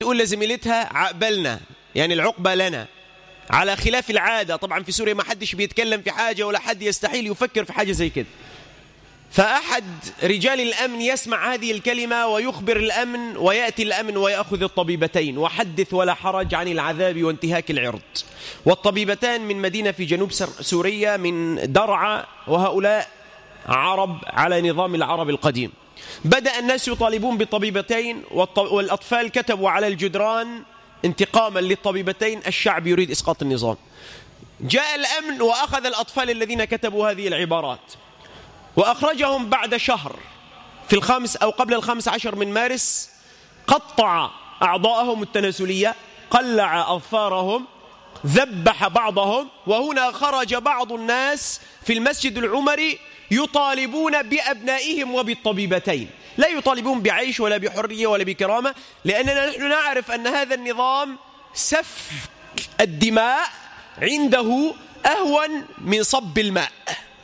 تقول لزميلتها عقبلنا يعني العقبة لنا على خلاف العادة طبعا في سوريا ما حدش بيتكلم في حاجة ولا حد يستحيل يفكر في حاجة زي كده فأحد رجال الأمن يسمع هذه الكلمة ويخبر الأمن ويأتي الأمن ويأخذ الطبيبتين وحدث ولا حرج عن العذاب وانتهاك العرض والطبيبتان من مدينة في جنوب سوريا من درعا وهؤلاء عرب على نظام العرب القديم بدأ الناس يطالبون بالطبيبتين والأطفال كتبوا على الجدران انتقاما للطبيبتين الشعب يريد إسقاط النظام جاء الأمن وأخذ الأطفال الذين كتبوا هذه العبارات وأخرجهم بعد شهر في الخامس أو قبل الخامس عشر من مارس قطع أعضاءهم التناسلية قلع أظفارهم ذبح بعضهم وهنا خرج بعض الناس في المسجد العمري يطالبون بأبنائهم وبالطبيبتين لا يطالبون بعيش ولا بحرية ولا بكرامة لأننا نحن نعرف أن هذا النظام سفك الدماء عنده أهون من صب الماء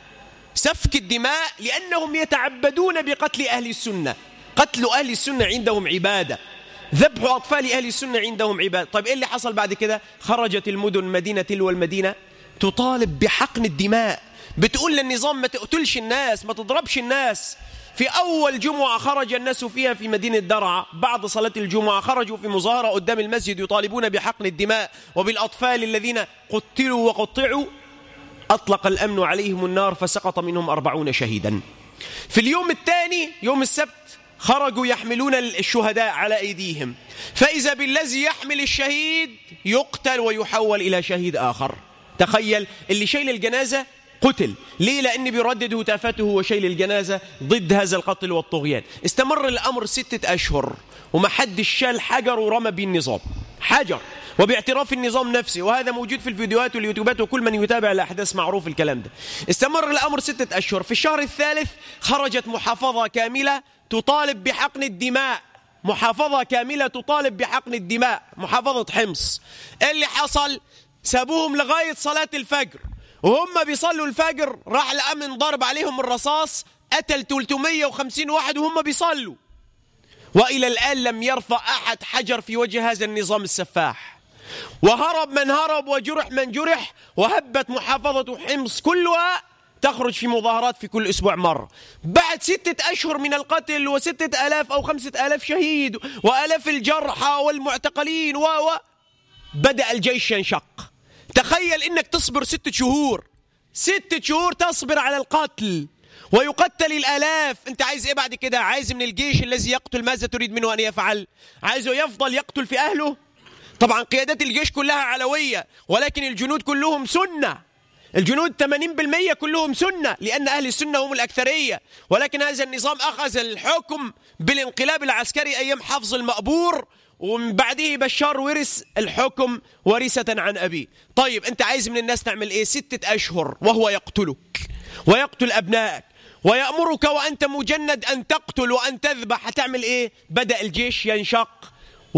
سفك الدماء لأنهم يتعبدون بقتل أهل السنة قتل أهل السنة عندهم عبادة ذبح أطفال أهل السنة عندهم عبادة طيب إيه اللي حصل بعد كده خرجت المدن مدينة تلو المدينة تطالب بحقن الدماء بتقول للنظام ما تقتلش الناس ما تضربش الناس في أول جمعة خرج الناس فيها في مدينة درعا بعد صلاة الجمعة خرجوا في مظاهرة قدام المسجد يطالبون بحقن الدماء وبالأطفال الذين قتلوا وقطعوا أطلق الأمن عليهم النار فسقط منهم أربعون شهيدا في اليوم الثاني يوم السبت خرجوا يحملون الشهداء على أيديهم فإذا بالذي يحمل الشهيد يقتل ويحول إلى شهيد آخر تخيل اللي شيل الجنازة قتل ليه لأن بيردد هتافته وشيل الجنازة ضد هذا القتل والطغيان استمر الأمر ستة أشهر وما حد شال حجر ورمى به النظام حجر وباعتراف النظام نفسه وهذا موجود في الفيديوهات واليوتيوبات وكل من يتابع الأحداث معروف الكلام ده استمر الأمر ستة أشهر في الشهر الثالث خرجت محافظة كاملة تطالب بحقن الدماء محافظة كاملة تطالب بحقن الدماء محافظة حمص اللي حصل سابوهم لغاية صلاة الفجر وهم بيصلوا الفجر راح الأمن ضرب عليهم الرصاص قتل 350 واحد وهم بيصلوا وإلى الآن لم يرفع أحد حجر في وجه هذا النظام السفاح وهرب من هرب وجرح من جرح وهبت محافظة حمص كلها تخرج في مظاهرات في كل أسبوع مرة بعد ستة أشهر من القتل وستة ألاف أو خمسة ألاف شهيد وألاف الجرحى والمعتقلين و بدأ الجيش ينشق تخيل انك تصبر ستة شهور ستة شهور تصبر على القتل ويقتل الآلاف أنت عايز إيه بعد كده عايز من الجيش الذي يقتل ماذا تريد منه أن يفعل عايزه يفضل يقتل في أهله طبعا قيادات الجيش كلها علوية ولكن الجنود كلهم سنة الجنود 80% كلهم سنة لأن أهل السنة هم الأكثرية ولكن هذا النظام أخذ الحكم بالانقلاب العسكري أيام حفظ المأبور ومن بعده بشار ورث الحكم ورثة عن أبيه طيب أنت عايز من الناس تعمل إيه ستة أشهر وهو يقتلك ويقتل أبنائك ويأمرك وأنت مجند أن تقتل وأن تذبح هتعمل إيه بدأ الجيش ينشق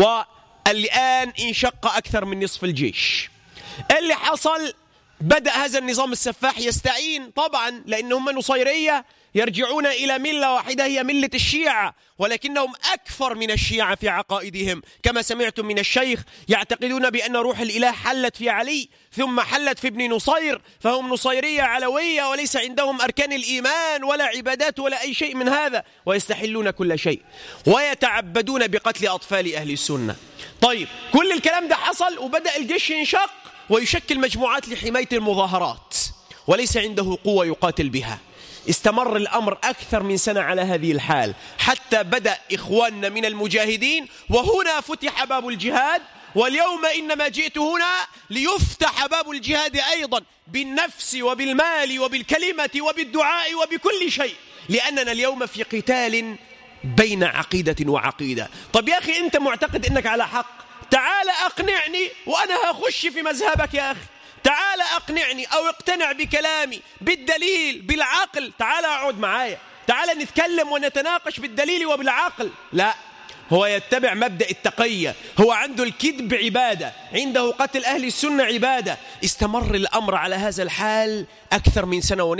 والآن انشق أكثر من نصف الجيش اللي حصل بدأ هذا النظام السفاح يستعين طبعا لأنهم نصيرية يرجعون إلى ملة واحدة هي ملة الشيعة ولكنهم أكثر من الشيعة في عقائدهم كما سمعتم من الشيخ يعتقدون بأن روح الإله حلت في علي ثم حلت في ابن نصير فهم نصيرية علوية وليس عندهم أركان الإيمان ولا عبادات ولا أي شيء من هذا ويستحلون كل شيء ويتعبدون بقتل أطفال أهل السنة طيب كل الكلام ده حصل وبدأ الجيش ينشق ويشكل مجموعات لحماية المظاهرات وليس عنده قوة يقاتل بها استمر الأمر أكثر من سنة على هذه الحال حتى بدأ إخواننا من المجاهدين وهنا فتح باب الجهاد واليوم إنما جئت هنا ليفتح باب الجهاد أيضا بالنفس وبالمال وبالكلمة وبالدعاء وبكل شيء لأننا اليوم في قتال بين عقيدة وعقيدة طب يا أخي أنت معتقد أنك على حق تعال أقنعني وأنا هخش في مذهبك يا أخي تعال أقنعني أو اقتنع بكلامي بالدليل بالعقل تعال أقعد معايا تعال نتكلم ونتناقش بالدليل وبالعقل لا هو يتبع مبدأ التقية هو عنده الكذب عبادة عنده قتل أهل السنة عبادة استمر الأمر على هذا الحال أكثر من سنة ونصف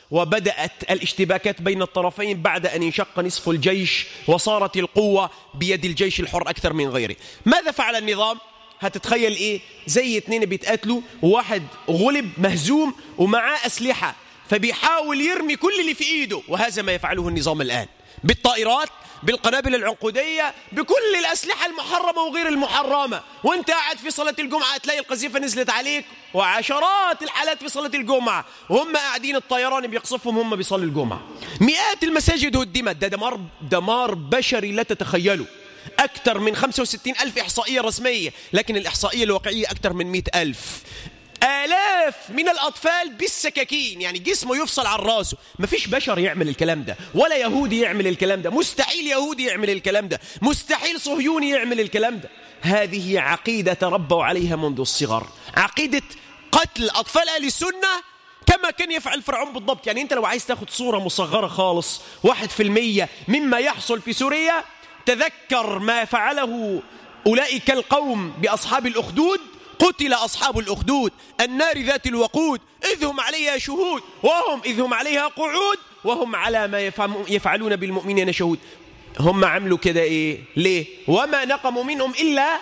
وبدأت الاشتباكات بين الطرفين بعد أن انشق نصف الجيش وصارت القوة بيد الجيش الحر أكثر من غيره ماذا فعل النظام؟ هتتخيل إيه؟ زي اتنين بيتقاتلوا وواحد غلب مهزوم ومعاه أسلحة فبيحاول يرمي كل اللي في إيده وهذا ما يفعله النظام الآن بالطائرات بالقنابل العنقودية بكل الأسلحة المحرمة وغير المحرمة وانت قاعد في صلاة الجمعة تلاقي القذيفة نزلت عليك وعشرات الحالات في صلاة الجمعة وهم قاعدين الطيران بيقصفهم هم بيصلي الجمعة مئات المساجد هدمت ده دمار, دمار بشري لا تتخيله أكثر من 65 ألف إحصائية رسمية لكن الإحصائية الواقعية أكثر من 100 ألف آلاف من الأطفال بالسكاكين يعني جسمه يفصل عن راسه مفيش بشر يعمل الكلام ده ولا يهودي يعمل الكلام ده مستحيل يهودي يعمل الكلام ده مستحيل صهيوني يعمل الكلام ده هذه عقيدة تربوا عليها منذ الصغر عقيدة قتل أطفال أهل السنة كما كان يفعل فرعون بالضبط يعني أنت لو عايز تاخد صورة مصغرة خالص واحد في المية مما يحصل في سوريا تذكر ما فعله أولئك القوم بأصحاب الأخدود قتل أصحاب الأخدود النار ذات الوقود إذ هم عليها شهود وهم إذ هم عليها قعود وهم على ما يفعلون بالمؤمنين شهود هم عملوا كده إيه ليه وما نقموا منهم إلا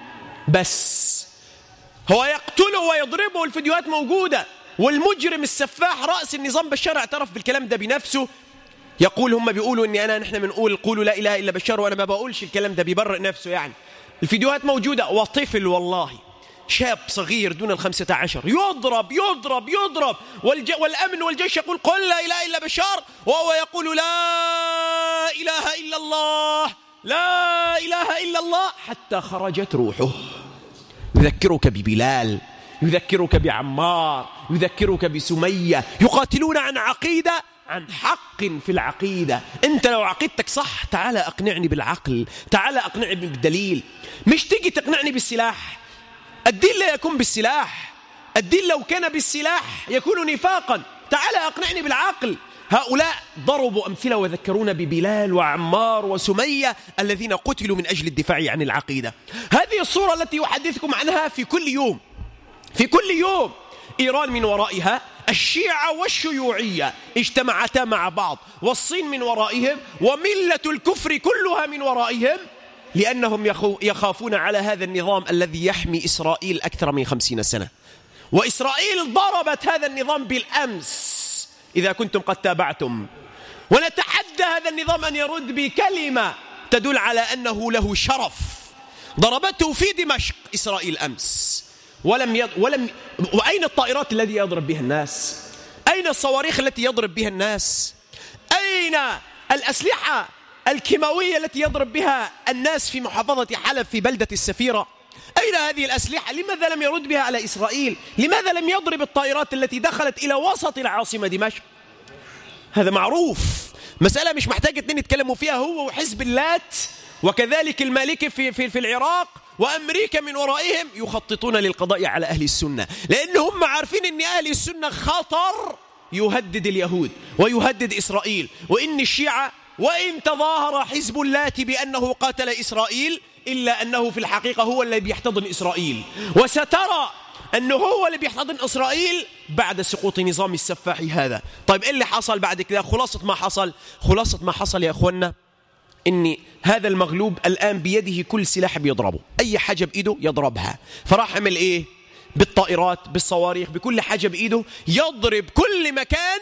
بس هو يقتله ويضربه والفيديوهات موجودة والمجرم السفاح رأس النظام بشار اعترف بالكلام ده بنفسه يقول هم بيقولوا اني انا نحن بنقول قولوا لا اله الا بشار وانا ما بقولش الكلام ده بيبرئ نفسه يعني الفيديوهات موجودة وطفل والله شاب صغير دون الخمسة عشر يضرب يضرب يضرب والج... والأمن والجيش يقول قل لا إله إلا بشار وهو يقول لا إله إلا الله لا إله إلا الله حتى خرجت روحه يذكرك ببلال يذكرك بعمار يذكرك بسمية يقاتلون عن عقيدة عن حق في العقيدة أنت لو عقيدتك صح تعال أقنعني بالعقل تعال أقنعني بالدليل مش تيجي تقنعني بالسلاح الدين لا يكون بالسلاح الدين لو كان بالسلاح يكون نفاقا تعال أقنعني بالعقل هؤلاء ضربوا أمثلة وذكرونا ببلال وعمار وسمية الذين قتلوا من أجل الدفاع عن العقيدة هذه الصورة التي أحدثكم عنها في كل يوم في كل يوم إيران من ورائها الشيعة والشيوعية اجتمعتا مع بعض والصين من ورائهم وملة الكفر كلها من ورائهم لأنهم يخافون على هذا النظام الذي يحمي إسرائيل أكثر من خمسين سنة وإسرائيل ضربت هذا النظام بالأمس إذا كنتم قد تابعتم ونتحدى هذا النظام أن يرد بكلمة تدل على أنه له شرف ضربته في دمشق إسرائيل أمس ولم يض... ولم وأين الطائرات التي يضرب بها الناس أين الصواريخ التي يضرب بها الناس أين الأسلحة الكيماوية التي يضرب بها الناس في محافظة حلب في بلدة السفيرة أين هذه الأسلحة؟ لماذا لم يرد بها على إسرائيل؟ لماذا لم يضرب الطائرات التي دخلت إلى وسط العاصمة دمشق؟ هذا معروف مسألة مش محتاج اثنين يتكلموا فيها هو وحزب اللات وكذلك المالكي في, في, في العراق وأمريكا من ورائهم يخططون للقضاء على أهل السنة لأن هم عارفين أن أهل السنة خطر يهدد اليهود ويهدد إسرائيل وإن الشيعة وإن تظاهر حزب اللات بأنه قاتل إسرائيل إلا أنه في الحقيقة هو الذي يحتضن إسرائيل وسترى أنه هو اللي بيحتضن إسرائيل بعد سقوط نظام السفاح هذا طيب إيه اللي حصل بعد كده خلاصة ما حصل خلاصة ما حصل يا أخوانا إن هذا المغلوب الآن بيده كل سلاح بيضربه أي حاجة بإيده يضربها فراح عمل إيه بالطائرات بالصواريخ بكل حاجة بإيده يضرب كل مكان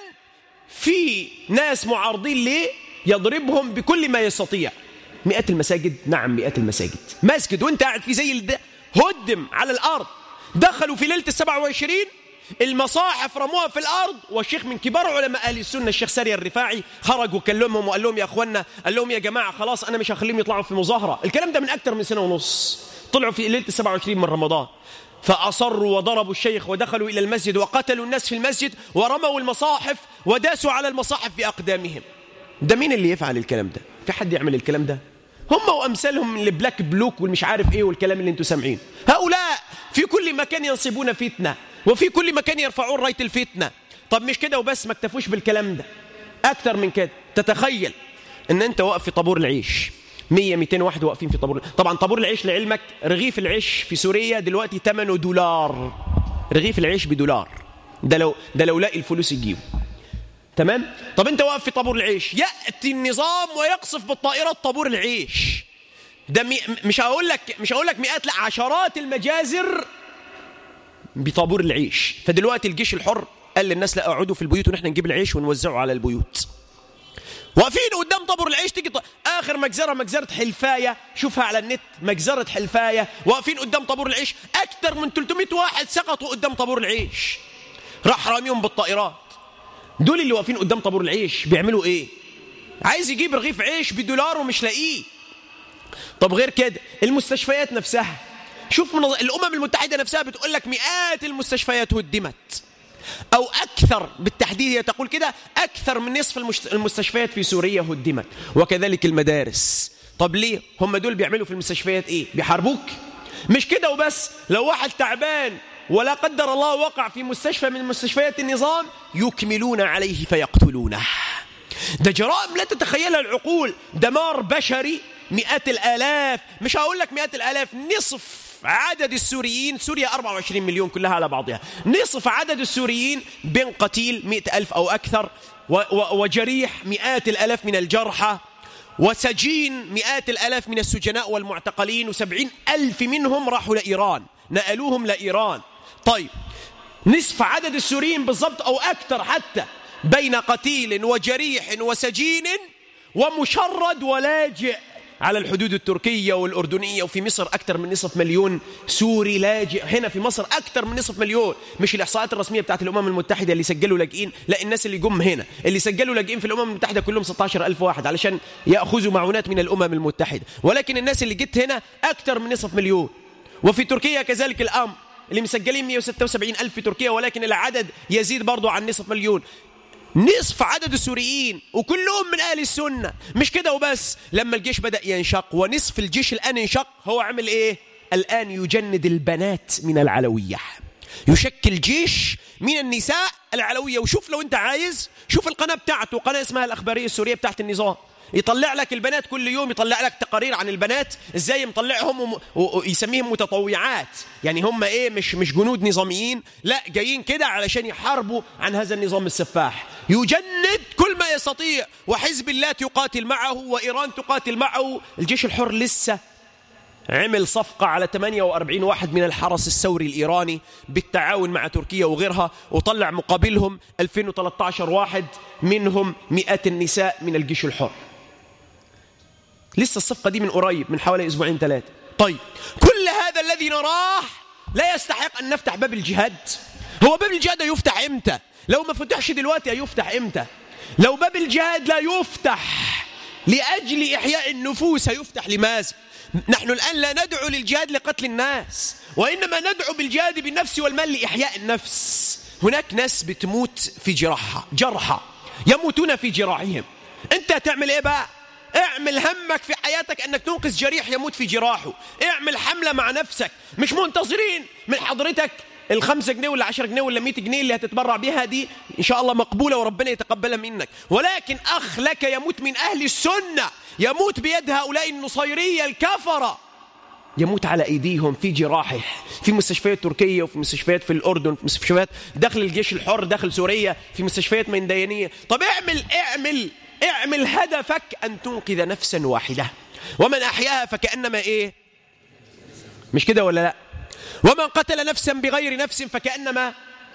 في ناس معارضين ليه يضربهم بكل ما يستطيع مئات المساجد نعم مئات المساجد مسجد وانت قاعد في زي الد... هدم على الأرض دخلوا في ليلة السبع وعشرين المصاحف رموها في الأرض والشيخ من كبار علماء أهل السنة الشيخ ساري الرفاعي خرج وكلمهم وقال لهم يا أخوانا قال لهم يا جماعة خلاص أنا مش هخليهم يطلعوا في مظاهرة الكلام ده من أكثر من سنة ونص طلعوا في ليلة السبع وعشرين من رمضان فأصروا وضربوا الشيخ ودخلوا إلى المسجد وقتلوا الناس في المسجد ورموا المصاحف وداسوا على المصاحف بأقدامهم ده مين اللي يفعل الكلام ده في حد يعمل الكلام ده هم وأمثالهم من البلاك بلوك والمش عارف إيه والكلام اللي انتم سامعين هؤلاء في كل مكان ينصبون فتنة وفي كل مكان يرفعون راية الفتنة طب مش كده وبس ما اكتفوش بالكلام ده أكثر من كده تتخيل ان انت واقف في طابور العيش 100 200 واحد واقفين في طابور طبعا طابور العيش لعلمك رغيف العيش في سوريا دلوقتي ثمنه دولار رغيف العيش بدولار ده لو ده لو لاقي الفلوس يجيبه تمام طب انت واقف في طابور العيش ياتي النظام ويقصف بالطائرات طابور العيش ده مي... مش هقول لك مش هقول لك مئات لا عشرات المجازر بطابور العيش فدلوقتي الجيش الحر قال للناس لا اقعدوا في البيوت ونحن نجيب العيش ونوزعه على البيوت واقفين قدام طابور العيش تيجي ط... اخر مجزره مجزره حلفايه شوفها على النت مجزره حلفايه واقفين قدام طابور العيش اكثر من 300 واحد سقطوا قدام طابور العيش راح راميهم بالطائرات دول اللي واقفين قدام طابور العيش بيعملوا ايه عايز يجيب رغيف عيش بدولار ومش لاقيه طب غير كده المستشفيات نفسها شوف من الامم المتحده نفسها بتقول لك مئات المستشفيات هدمت او اكثر بالتحديد هي تقول كده اكثر من نصف المستشفيات في سوريا هدمت وكذلك المدارس طب ليه هم دول بيعملوا في المستشفيات ايه بيحاربوك مش كده وبس لو واحد تعبان ولا قدر الله وقع في مستشفى من مستشفيات النظام يكملون عليه فيقتلونه ده جرائم لا تتخيلها العقول دمار بشري مئات الآلاف مش هقول لك مئات الآلاف نصف عدد السوريين سوريا 24 مليون كلها على بعضها نصف عدد السوريين بين قتيل مئة ألف أو أكثر وجريح مئات الألاف من الجرحى وسجين مئات الألاف من السجناء والمعتقلين وسبعين ألف منهم راحوا لإيران نقلوهم لإيران طيب نصف عدد السوريين بالضبط أو أكثر حتى بين قتيل وجريح وسجين ومشرد ولاجئ على الحدود التركية والأردنية وفي مصر أكثر من نصف مليون سوري لاجئ هنا في مصر أكثر من نصف مليون مش الإحصاءات الرسمية بتاعت الأمم المتحدة اللي سجلوا لاجئين لا الناس اللي جم هنا اللي سجلوا لاجئين في الأمم المتحدة كلهم 16 ألف واحد علشان يأخذوا معونات من الأمم المتحدة ولكن الناس اللي جت هنا أكثر من نصف مليون وفي تركيا كذلك الأمر اللي مسجلين 176 ألف في تركيا ولكن العدد يزيد برضه عن نصف مليون نصف عدد السوريين وكلهم من أهل السنة مش كده وبس لما الجيش بدأ ينشق ونصف الجيش الآن ينشق هو عمل إيه الآن يجند البنات من العلوية يشكل جيش من النساء العلوية وشوف لو أنت عايز شوف القناة بتاعته قناة اسمها الأخبارية السورية بتاعت النظام يطلع لك البنات كل يوم يطلع لك تقارير عن البنات ازاي مطلعهم ويسميهم متطوعات يعني هم ايه مش مش جنود نظاميين لا جايين كده علشان يحاربوا عن هذا النظام السفاح يجند كل ما يستطيع وحزب الله يقاتل معه وايران تقاتل معه الجيش الحر لسه عمل صفقة على 48 واحد من الحرس الثوري الإيراني بالتعاون مع تركيا وغيرها وطلع مقابلهم 2013 واحد منهم مئات النساء من الجيش الحر لسه الصفقة دي من قريب من حوالي أسبوعين ثلاثة طيب كل هذا الذي نراه لا يستحق أن نفتح باب الجهاد هو باب الجهاد يفتح إمتى لو ما فتحش دلوقتي يفتح إمتى لو باب الجهاد لا يفتح لأجل إحياء النفوس يفتح لماذا نحن الآن لا ندعو للجهاد لقتل الناس وإنما ندعو بالجهاد بالنفس والمال لإحياء النفس هناك ناس بتموت في جراحة جرحى يموتون في جراحهم أنت هتعمل إيه بقى اعمل همك في حياتك أنك تنقذ جريح يموت في جراحه اعمل حملة مع نفسك مش منتظرين من حضرتك الخمسة جنيه ولا عشر جنيه ولا مئة جنيه اللي هتتبرع بها دي إن شاء الله مقبولة وربنا يتقبلها منك ولكن أخ لك يموت من أهل السنة يموت بيد هؤلاء النصيرية الكفرة يموت على أيديهم في جراحه في مستشفيات تركية وفي مستشفيات في الأردن في مستشفيات داخل الجيش الحر داخل سوريا في مستشفيات ميدانية طب اعمل اعمل اعمل هدفك أن تنقذ نفسا واحدة ومن أحياها فكأنما إيه مش كده ولا لا ومن قتل نفسا بغير نفس فكأنما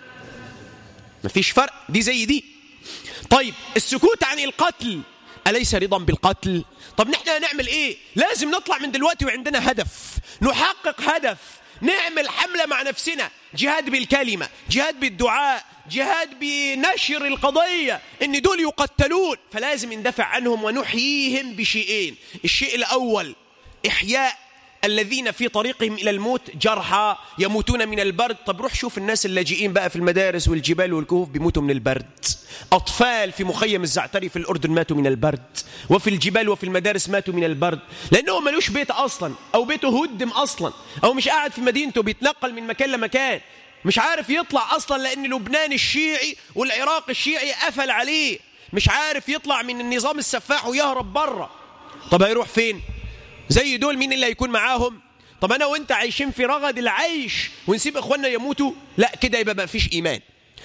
مفيش فرق دي زي دي طيب السكوت عن القتل أليس رضا بالقتل طب نحن هنعمل إيه لازم نطلع من دلوقتي وعندنا هدف نحقق هدف نعمل حملة مع نفسنا جهاد بالكلمة جهاد بالدعاء جهاد بنشر القضية ان دول يقتلون فلازم ندفع عنهم ونحييهم بشيئين الشيء الأول إحياء الذين في طريقهم إلى الموت جرحى يموتون من البرد طب روح شوف الناس اللاجئين بقى في المدارس والجبال والكهوف بيموتوا من البرد أطفال في مخيم الزعتري في الأردن ماتوا من البرد وفي الجبال وفي المدارس ماتوا من البرد لأنه ملوش بيت أصلا أو بيته هدم أصلا أو مش قاعد في مدينته بيتنقل من مكان لمكان مش عارف يطلع أصلا لأن لبنان الشيعي والعراق الشيعي قفل عليه مش عارف يطلع من النظام السفاح ويهرب بره طب هيروح فين زي دول مين اللي هيكون معاهم طب أنا وإنت عايشين في رغد العيش ونسيب إخواننا يموتوا لا كده يبقى ما فيش إيمان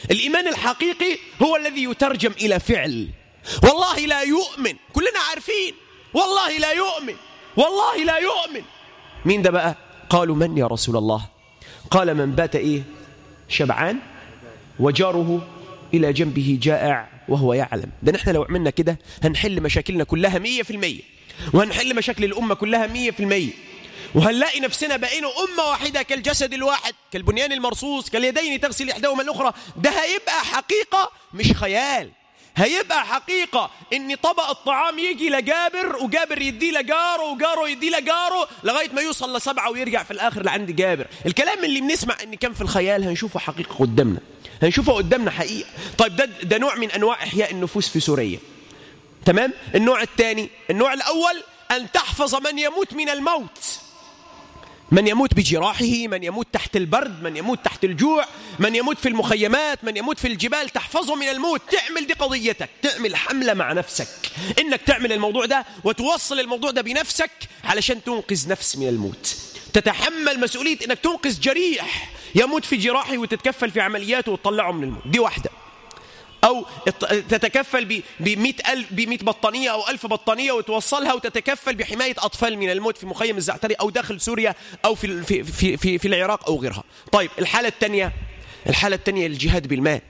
الإيمان الحقيقي هو الذي يترجم إلى فعل والله لا يؤمن كلنا عارفين والله لا يؤمن والله لا يؤمن مين ده بقى قالوا من يا رسول الله قال من بات إيه شبعان وجاره إلى جنبه جائع وهو يعلم ده نحن لو عملنا كده هنحل مشاكلنا كلها مية في المية وهنحل مشاكل الأمة كلها مية في المية وهنلاقي نفسنا بقينا أمة واحدة كالجسد الواحد كالبنيان المرصوص كاليدين تغسل إحداهما الأخرى ده هيبقى حقيقة مش خيال هيبقى حقيقة ان طبق الطعام يجي لجابر وجابر يديه لجاره وجاره يديه لجاره لغاية ما يوصل لسبعة ويرجع في الآخر لعند جابر الكلام اللي بنسمع ان كان في الخيال هنشوفه حقيقة قدامنا هنشوفه قدامنا حقيقة طيب ده, ده نوع من أنواع إحياء النفوس في سوريا تمام النوع الثاني النوع الأول أن تحفظ من يموت من الموت من يموت بجراحه من يموت تحت البرد من يموت تحت الجوع من يموت في المخيمات من يموت في الجبال تحفظه من الموت تعمل دي قضيتك تعمل حملة مع نفسك إنك تعمل الموضوع ده وتوصل الموضوع ده بنفسك علشان تنقذ نفس من الموت تتحمل مسؤولية إنك تنقذ جريح يموت في جراحه وتتكفل في عملياته وتطلعه من الموت دي واحدة أو تتكفل ب 100000 ب 100 بطانية أو 1000 بطانية وتوصلها وتتكفل بحماية أطفال من الموت في مخيم الزعتري أو داخل سوريا أو في في في في, في العراق أو غيرها. طيب الحالة الثانية الحالة الثانية الجهاد بالماء.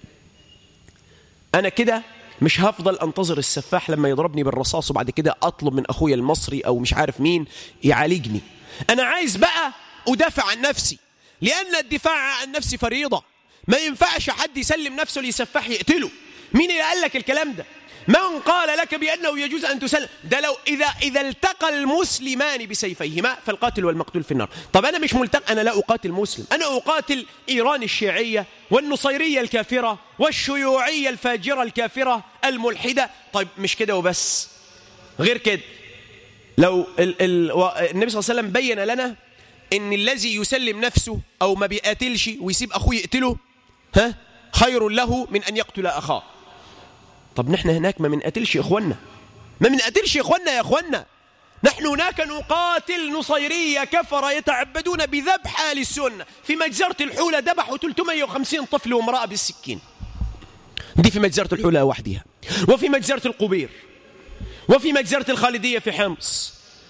أنا كده مش هفضل انتظر السفاح لما يضربني بالرصاص وبعد كده اطلب من اخويا المصري او مش عارف مين يعالجني انا عايز بقى ادافع عن نفسي لان الدفاع عن نفسي فريضه ما ينفعش حد يسلم نفسه لسفاح يقتله مين اللي قال لك الكلام ده من قال لك بأنه يجوز أن تسلم ده لو إذا, إذا التقى المسلمان بسيفيهما فالقاتل والمقتول في النار طب أنا مش ملتقى أنا لا أقاتل مسلم أنا أقاتل إيران الشيعية والنصيرية الكافرة والشيوعية الفاجرة الكافرة الملحدة طيب مش كده وبس غير كده لو ال ال النبي صلى الله عليه وسلم بين لنا ان الذي يسلم نفسه او ما بيقاتلش ويسيب اخوه يقتله ها خير له من ان يقتل اخاه طب نحن هناك ما بنقاتلش اخواننا ما بنقاتلش اخواننا يا اخواننا نحن هناك نقاتل نصيرية كفر يتعبدون بذبح آل السنة في مجزرة الحولة ذبحوا 350 طفل وامرأة بالسكين دي في مجزرة الحولة وحدها وفي مجزرة القبير وفي مجزرة الخالدية في حمص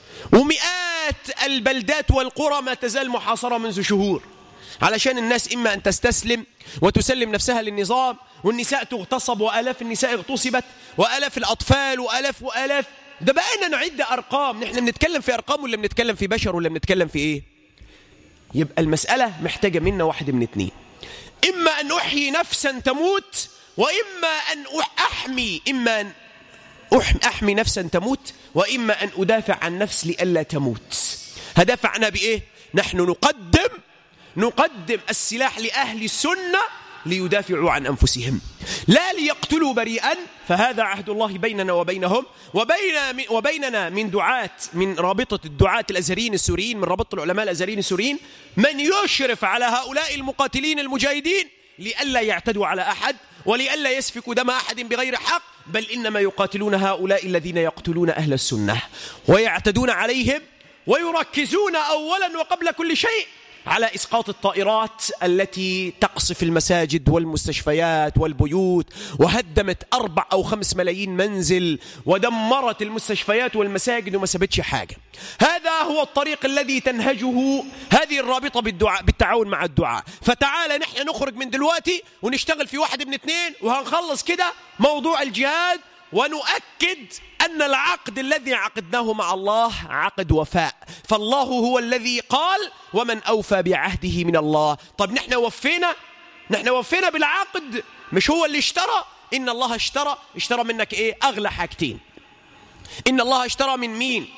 ومئات البلدات والقرى ما تزال محاصرة منذ شهور علشان الناس إما أن تستسلم وتسلم نفسها للنظام والنساء تغتصب وآلاف النساء اغتصبت وآلاف الأطفال وآلاف وآلاف ده بقينا نعد أرقام نحن بنتكلم في أرقام ولا بنتكلم في بشر ولا بنتكلم في إيه يبقى المسألة محتاجة منا واحد من اتنين إما أن أحيي نفسا تموت وإما أن أحمي إما أن أحمي نفسا تموت وإما أن أدافع عن نفس لئلا تموت هدافع عنها بإيه؟ نحن نقدم نقدم السلاح لأهل السنة ليدافعوا عن أنفسهم لا ليقتلوا بريئا فهذا عهد الله بيننا وبينهم وبين وبيننا من دعاة من رابطة الدعاة الأزهريين السوريين من رابطة العلماء الأزهريين السوريين من يشرف على هؤلاء المقاتلين المجاهدين لئلا يعتدوا على أحد ولئلا يسفكوا دم أحد بغير حق بل إنما يقاتلون هؤلاء الذين يقتلون أهل السنة ويعتدون عليهم ويركزون أولا وقبل كل شيء على إسقاط الطائرات التي تقصف المساجد والمستشفيات والبيوت وهدمت أربع أو خمس ملايين منزل ودمرت المستشفيات والمساجد وما سبتش حاجة هذا هو الطريق الذي تنهجه هذه الرابطة بالدعاء بالتعاون مع الدعاء فتعال نحن نخرج من دلوقتي ونشتغل في واحد من اثنين وهنخلص كده موضوع الجهاد ونؤكد أن العقد الذي عقدناه مع الله عقد وفاء فالله هو الذي قال ومن أوفى بعهده من الله طب نحن وفينا نحن وفينا بالعقد مش هو اللي اشترى إن الله اشترى اشترى منك إيه أغلى حاجتين إن الله اشترى من مين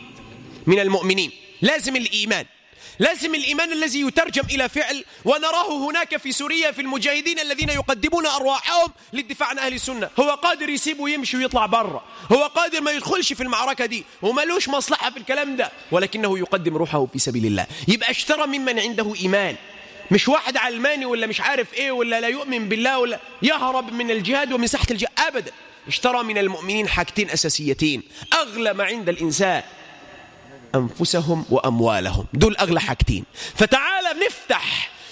من المؤمنين لازم الإيمان لازم الإيمان الذي يترجم إلى فعل ونراه هناك في سوريا في المجاهدين الذين يقدمون أرواحهم للدفاع عن أهل السنة هو قادر يسيبه يمشي ويطلع برا هو قادر ما يدخلش في المعركة دي وملوش مصلحة في الكلام ده ولكنه يقدم روحه في سبيل الله يبقى اشترى ممن عنده إيمان مش واحد علماني ولا مش عارف ايه ولا لا يؤمن بالله ولا يهرب من الجهاد ومن ساحة الجهاد أبدا اشترى من المؤمنين حاجتين أساسيتين أغلى ما عند الإنسان أنفسهم وأموالهم دول أغلى حاجتين فتعال نفتح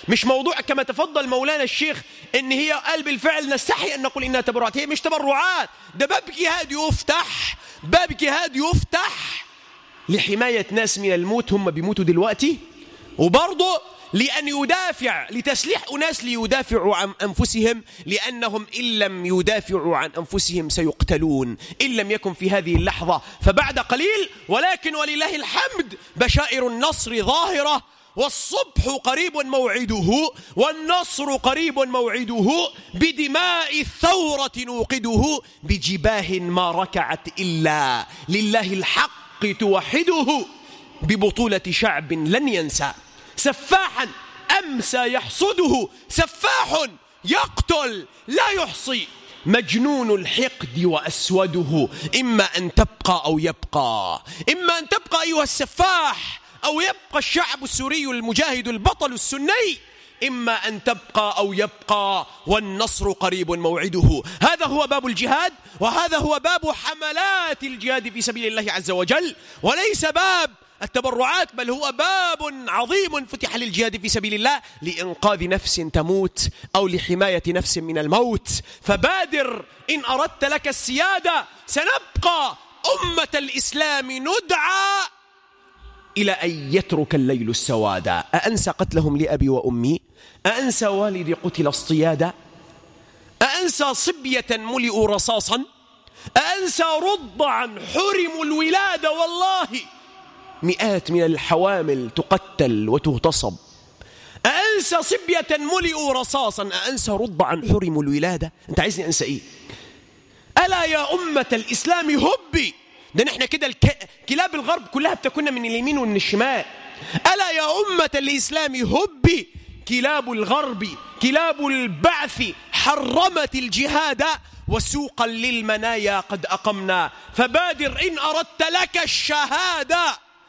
مش موضوع كما تفضل مولانا الشيخ ان هي قال بالفعل نستحي ان نقول انها تبرعات هي مش تبرعات ده باب جهاد يفتح باب جهاد يفتح لحماية ناس من الموت هم بيموتوا دلوقتي وبرضه لأن يدافع لتسليح أناس ليدافعوا عن أنفسهم لأنهم إن لم يدافعوا عن أنفسهم سيقتلون إن لم يكن في هذه اللحظة فبعد قليل ولكن ولله الحمد بشائر النصر ظاهرة والصبح قريب موعده والنصر قريب موعده بدماء الثورة نوقده بجباه ما ركعت إلا لله الحق توحده ببطولة شعب لن ينسى سفاحا أمسى يحصده سفاح يقتل لا يحصي مجنون الحقد وأسوده إما أن تبقى أو يبقى إما أن تبقى أيها السفاح أو يبقى الشعب السوري المجاهد البطل السني إما أن تبقى أو يبقى والنصر قريب موعده هذا هو باب الجهاد وهذا هو باب حملات الجهاد في سبيل الله عز وجل وليس باب التبرعات بل هو باب عظيم فتح للجهاد في سبيل الله لإنقاذ نفس تموت أو لحماية نفس من الموت فبادر إن أردت لك السيادة سنبقى أمة الإسلام ندعى إلى أن يترك الليل السواد أأنسى قتلهم لأبي وأمي أأنسى والدي قتل اصطيادا أأنسى صبية ملئوا رصاصا أأنسى رضعا حرموا الولادة والله مئات من الحوامل تقتل وتغتصب أأنسى صبية ملئوا رصاصا أأنسى رضعا حرموا الولادة أنت عايزني أنسى إيه ألا يا أمة الإسلام هبي ده نحن كده الك... كلاب الغرب كلها بتكون من اليمين ومن الشمال ألا يا أمة الإسلام هبي كلاب الغرب كلاب البعث حرمت الجهاد وسوقا للمنايا قد أقمنا فبادر إن أردت لك الشهادة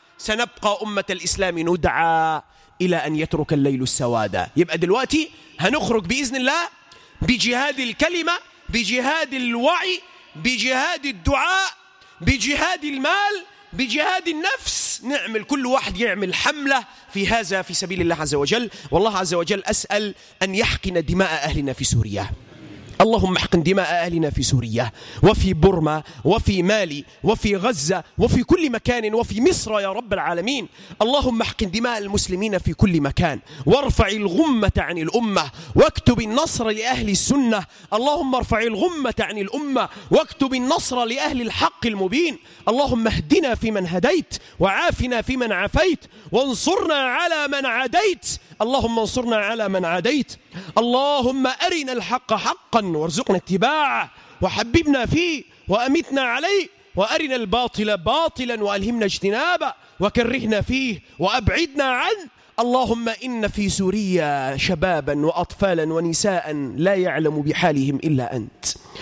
سنبقى أمة الإسلام ندعى إلى أن يترك الليل السواد يبقى دلوقتي هنخرج بإذن الله بجهاد الكلمة بجهاد الوعي بجهاد الدعاء بجهاد المال بجهاد النفس نعمل كل واحد يعمل حملة في هذا في سبيل الله عز وجل والله عز وجل أسأل أن يحقن دماء أهلنا في سوريا اللهم احقن دماء أهلنا في سوريا وفي بورما وفي مالي وفي غزة وفي كل مكان وفي مصر يا رب العالمين اللهم احقن دماء المسلمين في كل مكان وارفع الغمة عن الأمة واكتب النصر لأهل السنة اللهم ارفع الغمة عن الأمة واكتب النصر لأهل الحق المبين اللهم اهدنا فيمن هديت وعافنا فيمن عافيت وانصرنا على من عاديت اللهم انصرنا على من عاديت اللهم أرنا الحق حقا وارزقنا اتباعه وحببنا فيه وأمتنا عليه وأرنا الباطل باطلا وألهمنا اجتنابه وكرهنا فيه وأبعدنا عنه اللهم إن في سوريا شبابا وأطفالا ونساء لا يعلم بحالهم إلا أنت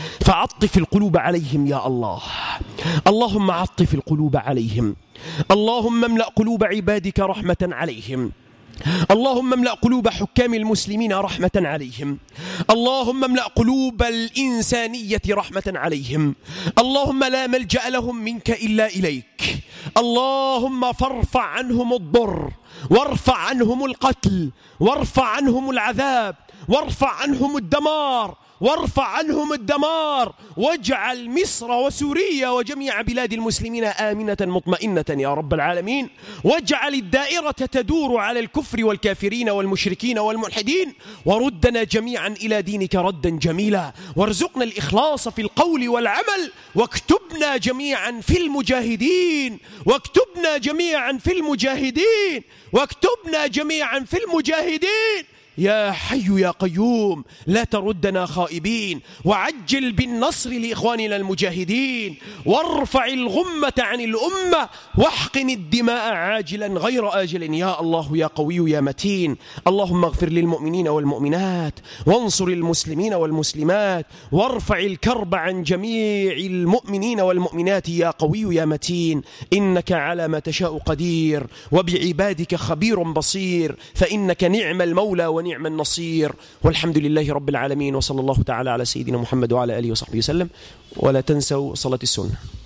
فعطف القلوب عليهم يا الله اللهم عطف القلوب عليهم اللهم املأ قلوب عبادك رحمة عليهم اللهم املأ قلوب حكام المسلمين رحمة عليهم اللهم املأ قلوب الإنسانية رحمة عليهم اللهم لا ملجأ لهم منك إلا إليك اللهم فارفع عنهم الضر وارفع عنهم القتل وارفع عنهم العذاب وارفع عنهم الدمار وارفع عنهم الدمار واجعل مصر وسوريا وجميع بلاد المسلمين آمنة مطمئنة يا رب العالمين واجعل الدائرة تدور على الكفر والكافرين والمشركين والملحدين وردنا جميعا إلى دينك ردا جميلا وارزقنا الإخلاص في القول والعمل واكتبنا جميعا في المجاهدين واكتبنا جميعا في المجاهدين واكتبنا جميعا في المجاهدين يا حي يا قيوم لا تردنا خائبين وعجل بالنصر لإخواننا المجاهدين وارفع الغمة عن الأمة واحقن الدماء عاجلا غير آجل يا الله يا قوي يا متين اللهم اغفر للمؤمنين والمؤمنات وانصر المسلمين والمسلمات وارفع الكرب عن جميع المؤمنين والمؤمنات يا قوي يا متين إنك على ما تشاء قدير وبعبادك خبير بصير فإنك نعم المولى ونعم ونعم النصير والحمد لله رب العالمين وصلى الله تعالى على سيدنا محمد وعلى آله وصحبه وسلم ولا تنسوا صلاة السنة